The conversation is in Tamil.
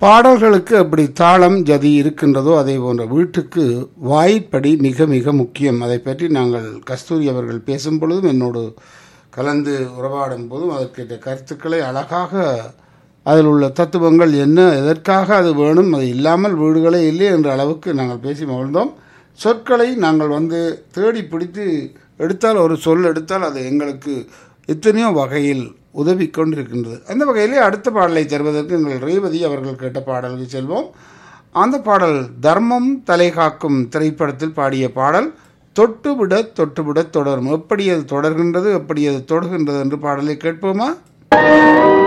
பாடல்களுக்கு எப்படி தாளம் ஜதி இருக்கின்றதோ அதே போன்ற வீட்டுக்கு வாய்ப்படி மிக மிக முக்கியம் அதை பற்றி நாங்கள் கஸ்தூரி அவர்கள் பேசும் பொழுதும் என்னோடு கலந்து உறவாடும் போதும் அதற்கேற்ற கருத்துக்களை அழகாக அதில் உள்ள தத்துவங்கள் என்ன எதற்காக அது வேணும் அது இல்லாமல் வீடுகளே இல்லை என்ற அளவுக்கு நாங்கள் பேசி மகிழ்ந்தோம் சொற்களை நாங்கள் வந்து தேடி பிடித்து எடுத்தால் ஒரு சொல் எடுத்தால் அது எங்களுக்கு எத்தனையோ வகையில் உதவி கொண்டிருக்கின்றது அந்த வகையிலே அடுத்த பாடலை தருவதற்கு எங்கள் ரேவதி அவர்கள் கேட்ட பாடலுக்கு செல்வோம் அந்த பாடல் தர்மம் தலை காக்கும் திரைப்படத்தில் பாடிய பாடல் தொட்டுவிட தொட்டுவிட தொடரும் எப்படி அது தொடர்கின்றது எப்படி அது தொடுகின்றது என்று பாடலை கேட்போமா